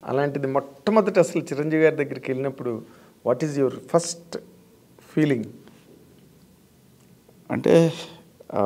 అలాంటిది మొట్టమొదటి అసలు చిరంజీవి గారి దగ్గరికి వెళ్ళినప్పుడు what is your first feeling అంటే ఆ,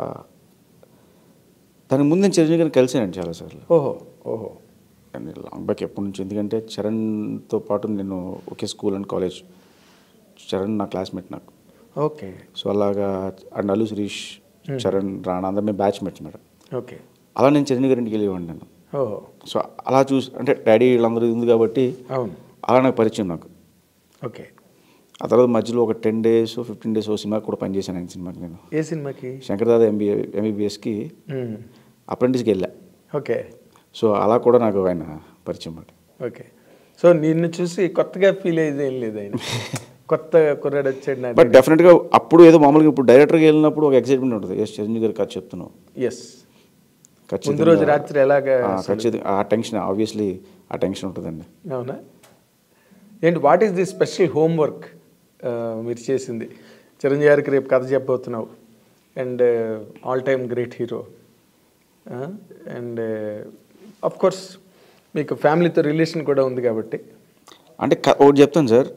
దానికి ముందు నేను చిరంజీవి గారిని కలిసానండి చాలాసార్లు ఓహో ఓహో అండ్ లాంగ్ బ్యాక్ ఎప్పటి నుంచి ఎందుకంటే చరణ్తో పాటు నేను ఒకే స్కూల్ అండ్ కాలేజ్ చరణ్ నా క్లాస్మేట్ నాకు ఓకే సో అలాగా అండ్ అల్లు శిరీష్ చరణ్ రాణా అందరం మేము బ్యాచ్ మేట్స్ మేడం ఓకే అలా నేను చిరంజీవి గారి ఇంటికి వెళ్ళేవాడిని నేను ఓహో సో అలా చూసి అంటే డాడీ వీళ్ళందరూ ఉంది కాబట్టి అవును అలా నాకు పరిచయం నాకు ఓకే ఆ తర్వాత మధ్యలో ఒక టెన్ డేస్ ఫిఫ్టీన్ డేస్ ఓ సినిమా కూడా పనిచేశాను ఆయన సినిమాకి నేను ఏ సినిమాకి శంకర్దాద ఎంబీఏ ఎంబీబీఎస్కి మ్మ్. అప్రెంటిస్కి వెళ్ళా ఓకే సో అలా కూడా నాకు ఆయన పరిచయం మాట ఓకే సో నిన్ను చూసి కొత్తగా ఫీల్ అయ్యేది ఏం లేదు ఆయన కొత్త కుర్రాడు వచ్చాడు నా బట్ డెఫినెట్గా అప్పుడు ఏదో మామూలుగా ఇప్పుడు డైరెక్టర్కి వెళ్ళినప్పుడు ఒక ఎక్సైట్మెంట్ ఉంటుంది ఎస్ చిరంజీవి గారు కథ చెప్తున్నావు ఎస్ ముందు రోజు రాత్రి ఎలాగా ఆ, ఖచ్చితంగా ఆ టెన్షన్ ఆబ్వియస్లీ ఆ టెన్షన్ ఉంటుందండి అవునా ఏంటి what is the special homework మీరు చేసింది చిరంజీవి గారికి రేపు కథ చెప్పబోతున్నావు and all time great hero and of course మీకు ఫ్యామిలీతో రిలేషన్ కూడా ఉంది కాబట్టి అంటే క- ఒకటి చెప్తాను సార్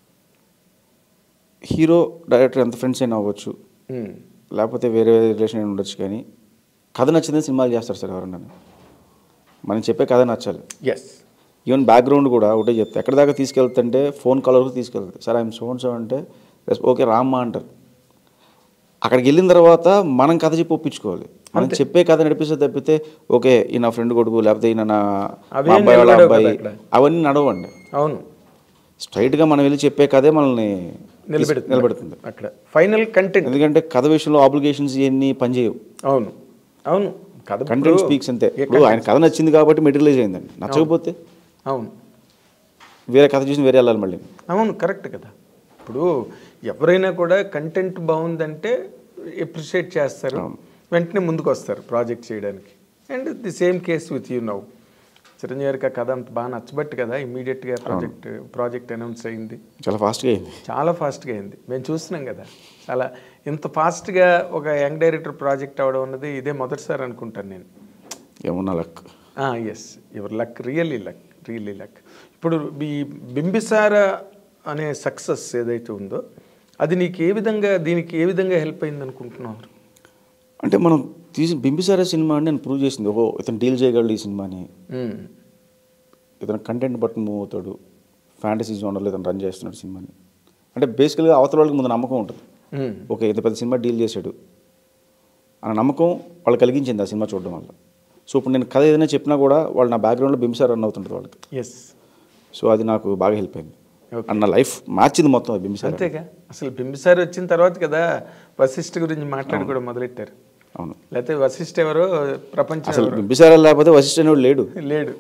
హీరో డైరెక్టర్ ఎంత ఫ్రెండ్స్ అయినా అవ్వచ్చు మ్మ్. లేకపోతే వేరే వేరే రిలేషన్ అయినా ఉండొచ్చు కానీ కథ నచ్చిందని సినిమాలు చేస్తారు సార్ ఎవరన్నా మనం చెప్పే కథ నచ్చాలి ఎస్ ఈవెన్ బ్యాక్గ్రౌండ్ కూడా ఒకటే చెప్తా ఎక్కడి దాకా తీసుకెళ్తుంటే ఫోన్ కాల్ వరకు తీసుకెళ్తారు సార్ ఐఎమ్ సోన్ సో అంటే "Yes, ఓకే రామ్మా అంటారు అక్కడికి వెళ్ళిన తర్వాత మనం కథ చెప్పి ఒప్పించుకోవాలి మనం చెప్పే కథ నడిపిస్తే తప్పితే ఓకే ఈ నా ఫ్రెండ్ కొడుకు లేకపోతే ఈయన నా మా అవేం అబ్బాయి వాళ్ళ నిలబడవు అబ్బాయి కదా అక్కడ. అవన్నీ నడవండి అవును స్ట్రైట్గా మనం వెళ్ళి చెప్పే కథే మనల్ని నిలబెడుతుంది నిలబెడుతుంది అక్కడ ఫైనల్ కంటెంట్ ఎందుకంటే కథ విషయంలో ఆబ్లిగేషన్స్ ఇవన్నీ పనిచేయవు అవును అవును కథ కంటెంట్ ఇప్పుడు- స్పీక్స్ అంతే ఏ ఇప్పుడు ఆయన కథ నచ్చింది కాబట్టి మెటీరియలైజ్ అయిందండి నచ్చకపోతే అవును వేరే కథ చూసి వేరే వెళ్ళాలి మళ్ళీ అవును కరెక్ట్ కదా ఇప్పుడు ఎవరైనా కూడా కంటెంట్ బాగుందంటే ఎప్రిషియేట్ చేస్తారు వెంటనే ముందుకు వస్తారు ప్రాజెక్ట్ చేయడానికి and the same case with you now Chiranjeevi గారికి ఆ కథ అంత బాగా నచ్చబట్టి కదా ఇమీడియట్గా ప్రాజెక్ట్ ప్రాజెక్ట్ అనౌన్స్ అయింది చాలా ఫాస్ట్గా అయింది చాలా ఫాస్ట్గా అయింది మేము చూస్తున్నాం కదా చాలా ఇంత ఫాస్ట్గా ఒక యంగ్ డైరెక్టర్ ప్రాజెక్ట్ అవడం అన్నది ఇదే మొదటిసారి అనుకుంటాను నేను ఏమన్నా luck is your luck really luck really luck ఇప్పుడు ఈ బింబిసార అనే సక్సెస్ ఏదైతే ఉందో అది నీకు ఏ విధంగా దీనికి ఏ విధంగా హెల్ప్ అయింది అనుకుంటున్నారు అంటే మనం తీసి బింబిసారా సినిమా అని నేను ప్రూవ్ చేసింది ఓహో ఇతను డీల్ చేయగలడు ఈ సినిమాని ఇతను కంటెంట్ బట్టి మూవ్ అవుతాడు ఫ్యాంటసీ జోనర్లో ఇతను రన్ చేస్తున్నాడు సినిమాని అంటే బేసికల్గా అవతల వాళ్ళకి ముందు నమ్మకం ఉంటుంది ఓకే ఇంత పెద్ద సినిమా డీల్ చేశాడు అన్న నమ్మకం వాళ్ళు కలిగించింది ఆ సినిమా చూడడం వల్ల సో ఇప్పుడు నేను కథ ఏదైనా చెప్పినా కూడా వాళ్ళు నా బ్యాక్గ్రౌండ్లో బింబిసార్ రన్ అవుతుంటుంది వాళ్ళకి ఎస్ సో అది నాకు బాగా హెల్ప్ అయింది Okay. అండ్ నా లైఫ్ మార్చింది మొత్తం అది బింబిసార్ అంతేగా అసలు బింబిసారి వచ్చిన తర్వాత కదా వశిష్ఠ గురించి మాట్లాడి కూడా మొదలెట్టారు అవును లేకపోతే వశిష్ఠ ఎవరో ప్రపంచం అసలు ఎవరో బింబిసార్ లేకపోతే వశిష్ఠ అనేవాడు లేడు లేడు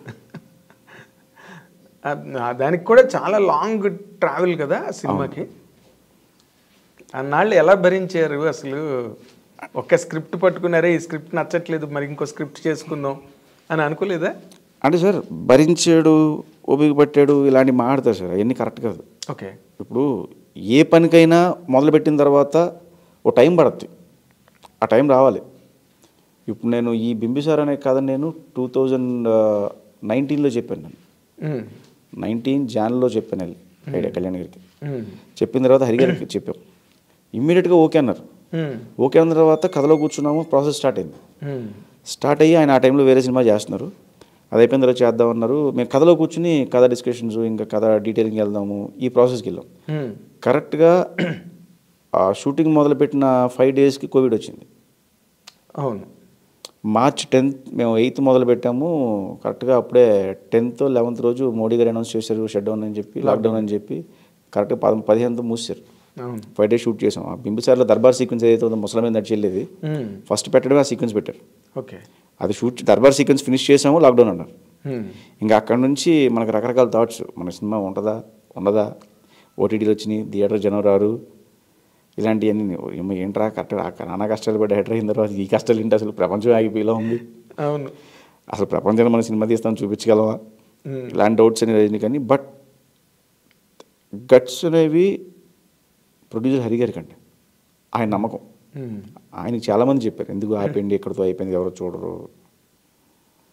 ఆ- దానికి కూడా చాలా లాంగ్ ట్రావెల్ కదా ఆ సినిమాకి అన్నాళ్ళు ఎలా భరించారు అసలు ఒక్క స్క్రిప్ట్ పట్టుకున్నారే ఈ స్క్రిప్ట్ నచ్చట్లేదు మరి ఇంకో స్క్రిప్ట్ చేసుకుందాం అని అనుకోలేదా అంటే సార్ భరించాడు ఓపిక పట్టాడు ఇలాంటివి మాట్లాడతారు సార్ అవన్నీ కరెక్ట్ కాదు ఓకే ఇప్పుడు ఏ పనికైనా మొదలుపెట్టిన తర్వాత ఓ టైం పడుద్ది ఆ టైం రావాలి ఇప్పుడు నేను ఈ బింబిసార్ అనే కథ నేను టూ థౌజండ్ నైన్టీన్లో చెప్పాను నేను నైన్టీన్ జాన్లో చెప్పాను వెళ్ళి ఐడియా కళ్యాణ్ గారికి చెప్పిన తర్వాత హరి గారికి చెప్పాం ఇమ్మీడియట్గా ఓకే అన్నారు ఓకే అన్న తర్వాత కథలో కూర్చున్నాము ప్రాసెస్ స్టార్ట్ అయింది స్టార్ట్ అయ్యి ఆయన ఆ టైంలో వేరే సినిమా చేస్తున్నారు అది అయిపోయిన తర్వాత చేద్దామన్నారు మేము కథలో కూర్చుని కథ డిస్కషన్స్ ఇంకా కథ డీటెయిలింగ్ వెళ్దాము ఈ ప్రాసెస్కి వెళ్ళాం కరెక్ట్గా ఆ షూటింగ్ మొదలుపెట్టిన ఫైవ్ డేస్కి కోవిడ్ వచ్చింది అవును మార్చ్ టెన్త్ మేము ఎయిత్ మొదలు పెట్టాము కరెక్ట్గా అప్పుడే టెన్త్ లెవెన్త్ రోజు మోడీ గారు అనౌన్స్ చేశారు షట్ డౌన్ అని చెప్పి లాక్డౌన్ అని చెప్పి కరెక్ట్గా పద పదిహేనుతో మూసారు అవును ఫైవ్ డేస్ షూట్ చేసాం ఆ బింబిసార్లో దర్బార్ సీక్వెన్స్ ఏదైతే ఉందో ముసలి మీద నడిచి వెళ్ళేది ఫస్ట్ పెట్టడమే ఆ సీక్వెన్స్ పెట్టారు ఓకే అది షూట్ దర్బార్ సీక్వెన్స్ ఫినిష్ చేసాము లాక్డౌన్ అన్నారు ఇంకా అక్కడ నుంచి మనకు రకరకాల థాట్స్ మన సినిమా ఉంటుందా ఉండదా ఓటీటీలు వచ్చినాయి థియేటర్ జనం రారు ఇలాంటివన్నీ ఏమో ఏంట్రా కరెక్ట్ నానా కష్టాలు పడి హెటర్ అయిన తర్వాత ఈ కష్టాలు ఏంటి అసలు ప్రపంచం ఆగిపోయేలా ఉంది అవును అసలు ప్రపంచంలో మన సినిమా తీస్తాం చూపించగలమా ఇలాంటి డౌట్స్ అనేవి రజనీ కానీ బట్ గట్స్ అనేవి ప్రొడ్యూసర్ హరి గారి కంటే ఆయన నమ్మకం ఆయనకి చాలామంది చెప్పారు ఎందుకు ఆపేయండి ఎక్కడితో అయిపోయింది ఎవరో చూడరు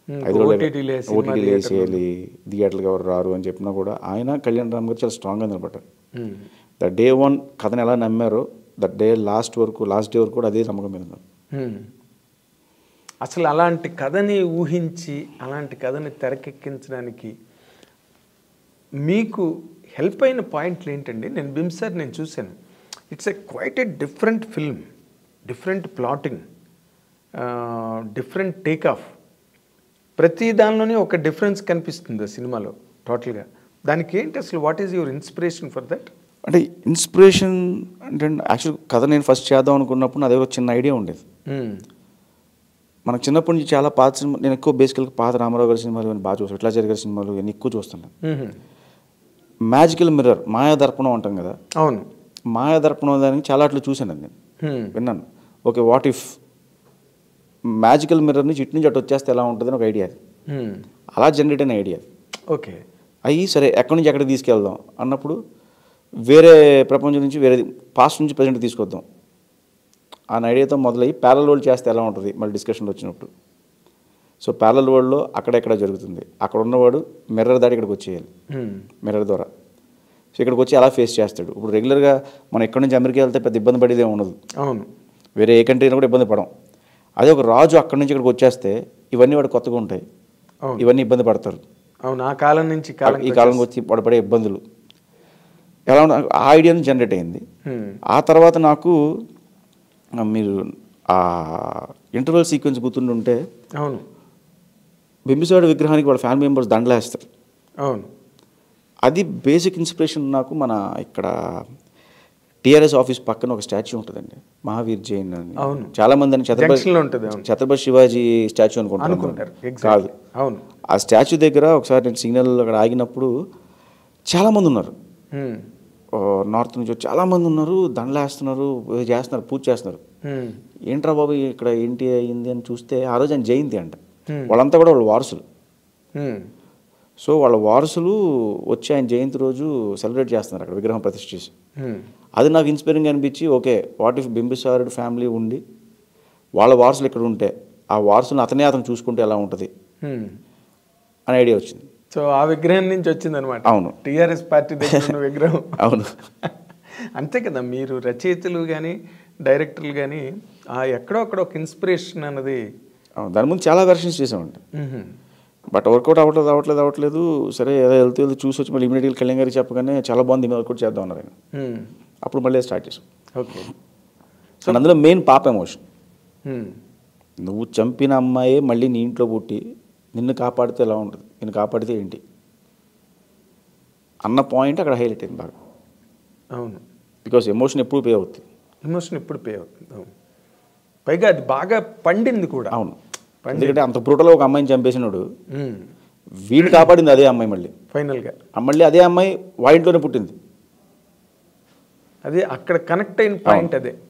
Hmm, ఐదు రోజులు OTT లే, సినిమా ఓటీటీలు వేసేయాలి థియేటర్లకు ఎవరు రారు అని చెప్పినా కూడా ఆయన కళ్యాణ్ రామ్ గారు చాలా స్ట్రాంగ్గా నిలబడ్డారు మ్మ్. ద డే వన్ కథను ఎలా నమ్మారో ద డే లాస్ట్ వరకు లాస్ట్ డే వరకు కూడా అదే నమ్మకం మీద ఉన్నారు మ్మ్. అసలు అలాంటి కథని ఊహించి అలాంటి కథని తెరకెక్కించడానికి మీకు హెల్ప్ అయిన పాయింట్లు ఏంటండి నేను బిమ్సర్ నేను చూశాను it's a quite a different film different plotting different take off ప్రతి దానిలోనే ఒక డిఫరెన్స్ కనిపిస్తుంది ఆ సినిమాలో టోటల్గా దానికి ఏంటి అసలు what is your inspiration for that అంటే ఇన్స్పిరేషన్ అంటే యాక్చువల్ కథ నేను ఫస్ట్ చేద్దాం అనుకున్నప్పుడు నా దగ్గర ఒక చిన్న ఐడియా ఉండేది మనకు చిన్నప్పటి నుంచి చాలా పాత సినిమా నేను ఎక్కువ బేసికల్గా పాత రామారావు గారి సినిమాలు ఇవన్నీ బాగా చూస్తాను విట్లాచారి గారి సినిమాలు ఇవన్నీ ఎక్కువ చూస్తాను మ్యాజికల్ మిర్రర్ మాయా దర్పణం అంటాం కదా అవును మాయా దర్పణం దానికి చాలా అట్లా చూశాను నేను Hmm. విన్నాను okay what if magical mirror నుంచి ఇటు నుంచి అటు వచ్చేస్తే ఎలా ఉంటుందని ఒక ఐడియా అది Hmm. అలా జనరేట్ అయిన ఐడియా అది ఓకే అయ్యి సరే ఎక్కడి నుంచి ఎక్కడికి తీసుకెళ్దాం అన్నప్పుడు వేరే ప్రపంచం నుంచి వేరే పాస్ట్ నుంచి ప్రజెంట్ తీసుకొద్దాం ఆ ఐడియాతో మొదలయ్యి ప్యారల్ వరల్డ్ చేస్తే ఎలా ఉంటుంది మళ్ళీ డిస్కషన్లో వచ్చినప్పుడు సో ప్యారల్ వరల్డ్లో అక్కడెక్కడ జరుగుతుంది అక్కడ ఉన్నవాడు మిర్రర్ దాటి ఇక్కడికి వచ్చేయాలి Hmm. మిర్రర్ ద్వారా సో ఇక్కడికి వచ్చి ఎలా ఫేస్ చేస్తాడు ఇప్పుడు రెగ్యులర్గా మనం ఎక్కడి నుంచి అమెరికా వెళ్తే పెద్ద ఇబ్బంది పడేది ఏమి ఉండదు అవును వేరే ఏ కంట్రీ కూడా ఇబ్బంది పడం అదే ఒక రాజు అక్కడి నుంచి ఇక్కడికి వచ్చేస్తే ఇవన్నీ వాడు కొత్తగా ఉంటాయి అవును ఇవన్నీ ఇబ్బంది పడతారు అవును ఆ కాలం నుంచి ఈ కాలం ఈ కాలంకి వచ్చి పడపడే ఇబ్బందులు ఎలా ఉన్న ఆ ఐడియాని జనరేట్ అయింది ఆ తర్వాత నాకు ఆ, మీరు ఆ ఇంటర్వల్ సీక్వెన్స్ గుర్తుండుంటే అవును బింబిసాడు విగ్రహానికి వాళ్ళ ఫ్యామిలీ మెంబర్స్ దండలేస్తారు అవును అది బేసిక్ ఇన్స్పిరేషన్ నాకు మన ఇక్కడ టిఆర్ఎస్ ఆఫీస్ పక్కన ఒక స్టాచ్యూ ఉంటుందండి మహావీర్ జైన్ అని అవును. చాలా మంది అని Junction లో ఉంటుంది, అవును. ఛత్రపతి శివాజీ స్టాచ్యూ అనుకుంటారు అనుకుంటారు exactly. కాదు అవును ఆ స్టాచ్యూ దగ్గర ఒకసారి నేను సిగ్నల్ అక్కడ ఆగినప్పుడు చాలా మంది ఉన్నారు Hmm. ఓ, నార్త్ నుంచి వచ్చి చాలా మంది ఉన్నారు దండలు వేస్తున్నారు ఏదో చేస్తున్నారు పూజ చేస్తున్నారు Hmm. ఏంట్రా బాబు ఇక్కడ ఏంటి అయింది అని చూస్తే ఆ రోజు ఆయన జయంతి అంట Hmm. వాళ్ళంతా కూడా వాళ్ళ వారసులు Hmm. సో వాళ్ళ వారసులు వచ్చి ఆయన జయంతి రోజు సెలబ్రేట్ చేస్తున్నారు అక్కడ విగ్రహం ప్రతిష్ఠ చేసి Hmm. అది నాకు ఇన్స్పైరింగ్ అనిపించి ఓకే వాట్ ఇఫ్ బింబిసారుడు ఫ్యామిలీ ఉండి వాళ్ళ వారసులు ఇక్కడ ఉంటే ఆ వారసులను అతనే అతను చూసుకుంటే ఎలా ఉంటుంది Hmm. అనే ఐడియా వచ్చింది సో ఆ విగ్రహం నుంచి వచ్చింది అనమాట అవును. టిఆర్ఎస్ పార్టీ దగ్గర ఉన్న విగ్రహం అవును అంతే కదా మీరు రచయితలు కానీ డైరెక్టర్లు కానీ ఆ ఎక్కడో అక్కడ ఒక ఇన్స్పిరేషన్ అన్నది అవును దాని ముందు చాలా వెర్షన్స్ చేసామండి మ్మ్. బట్ వర్కౌట్ అవ్వట్లేదు అవ్వట్లేదు అవ్వట్లేదు సరే ఏదో వెళ్తూ వెళ్తూ చూసి వచ్చి మళ్ళీ ఇమీడియట్గా కళ్యాణ్ గారికి చెప్పగానే చాలా బాగుంది మేము వర్కౌట్ చేద్దాం అన్నారు ఆయన మ్మ్. అప్పుడు మళ్ళీ స్టార్ట్ చేసాం ఓకే సో అందులో మెయిన్ పాప ఎమోషన్ మ్మ్. నువ్వు చంపిన అమ్మాయే మళ్ళీ నీ ఇంట్లో పుట్టి నిన్ను కాపాడితే ఎలా ఉంటుంది నిన్ను కాపాడితే ఏంటి అన్న పాయింట్ అక్కడ హైలైట్ అయింది బాగా అవును బికాస్ ఎమోషన్ ఎప్పుడు పే అవుతుంది ఎమోషన్ ఇప్పుడు పే అవుతుంది అవును పైగా అది బాగా పండింది కూడా అవును పండి ఎందుకంటే అంత బ్రూటల్ ఒక అమ్మాయిని చంపేసినాడు మ్మ్. వీడిని కాపాడింది అదే అమ్మాయి మళ్ళీ ఫైనల్గా ఆ మళ్ళీ అదే అమ్మాయి వాయింట్లోనే పుట్టింది అదే అక్కడ కనెక్ట్ అయిన పాయింట్ అదే